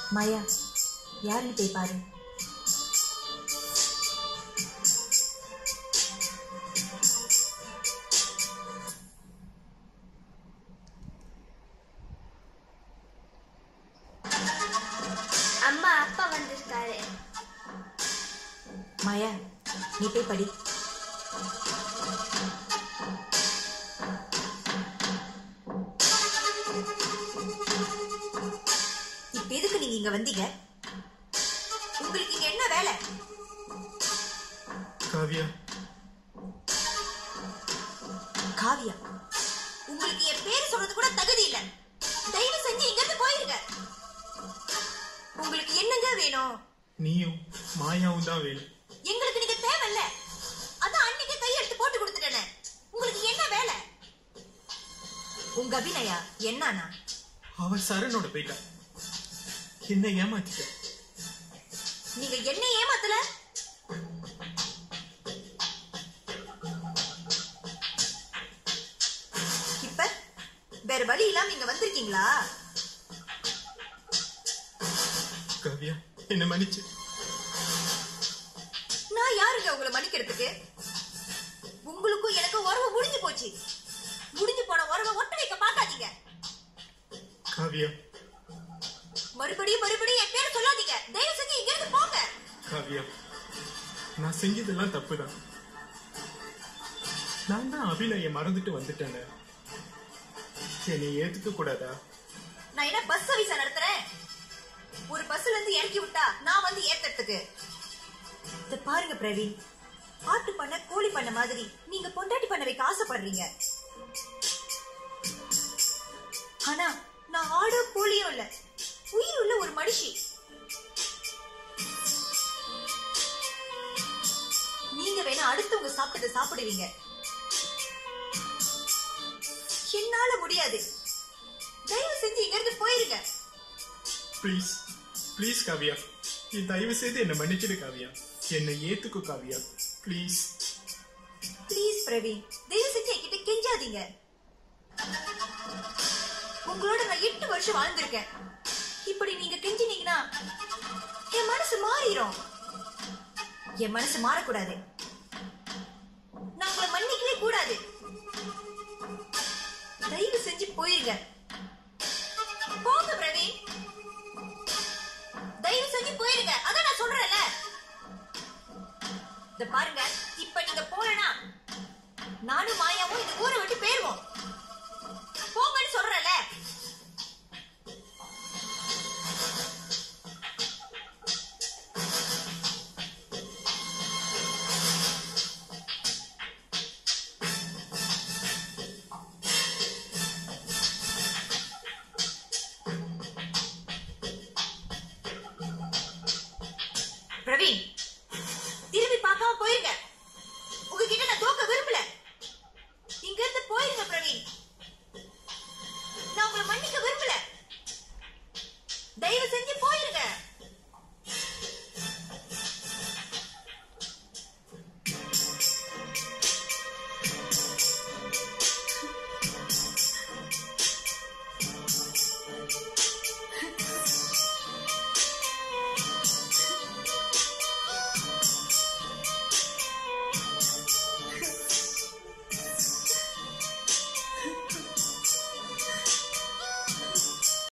மாயா யாருன்னு போய் பாரு அம்மா அப்பா வந்திருக்காரு மாயா நீ போய் படி இப்ப எதுக்கு நீங்க இங்க வந்தீங்க உங்களுக்கு இங்க என்ன வேலை காவியா காவியா உங்களுக்கு என் பேர் சொல்றது கூட தகுதி இல்ல தயவு செஞ்சு இங்க இருந்து போயிருங்க உங்களுக்கு என்னங்க வேணும் நீயும் மாயாவும் தான் வேணும் எங்களுக்கு நீங்க தேவையில்ல அதான் அன்னைக்கு கையெழுத்து போட்டு கொடுத்துட்டேனே உங்களுக்கு என்ன வேலை உங்க அபிநயா என்னன்னா அவ சரணோட போயிட்டா என்ன ஏமாத்திட்ட நீங்க என்ன ஏமாத்தல இப்ப வேற வழி இல்லாம இங்க வந்திருக்கீங்களா காவியா என்ன மன்னிச்சு நான் யாருங்க உங்களை மன்னிக்கிறதுக்கு உங்களுக்கும் எனக்கும் உறவு முடிஞ்சு போச்சு முடிஞ்சு போன உறவை ஒட்ட வைக்க பார்க்காதீங்க காவியா மறுபடியும் மறுபடியும் என் பேரை சொல்லாதீங்க தயவு செஞ்சு இங்க இருந்து போங்க காவியா நான் செஞ்சதெல்லாம் தப்புதான் நான் தான் அபிநய மறந்துட்டு வந்துட்டேனே என்னை ஏத்துக்க கூடாதா நான் என்ன பஸ் சர்வீஸா நடத்துறேன் ஒரு பஸ்ல இருந்து இறக்கி விட்டா நான் வந்து ஏத்துறதுக்கு இத பாருங்க பிரவீன் ஆட்டு பண்ண கோழி பண்ண மாதிரி நீங்க பொண்டாட்டி பண்ண வைக்க ஆசைப்படுறீங்க ஆனா நான் ஆடோ கோழியோ இல்ல உயிர் உள்ள ஒரு மனுஷி நீங்க வேணா அடுத்தவங்க சாப்பிட்டதை சாப்பிடுவீங்க என்னால முடியாது தயவு செஞ்சு இங்க இருந்து போயிருங்க ப்ளீஸ் ப்ளீஸ் காவியா நீ தயவு செய்து என்னை மன்னிச்சிடு காவியா என்னை ஏத்துக்கோ காவியா ப்ளீஸ் ப்ளீஸ் பிரவீன் தயவு செஞ்சு என்கிட்ட கெஞ்சாதீங்க உங்களோட நான் எட்டு வருஷம் வாழ்ந்திருக்கேன் இப்படி நீங்க கெஞ்சினீங்கன்னா என் மனசு மாறிடும் என் மனசு மாறக்கூடாது நான் உங்களை மன்னிக்கவே கூடாது தயவு செஞ்சு போயிருங்க போங்க பிரவீன் தயவு செஞ்சு போயிருங்க அதான் நான் சொல்றேன்ல இத பாருங்க இப்ப நீங்க போலனா நானும் மாயாவும் இந்த ஊரை விட்டு போயிருவோம்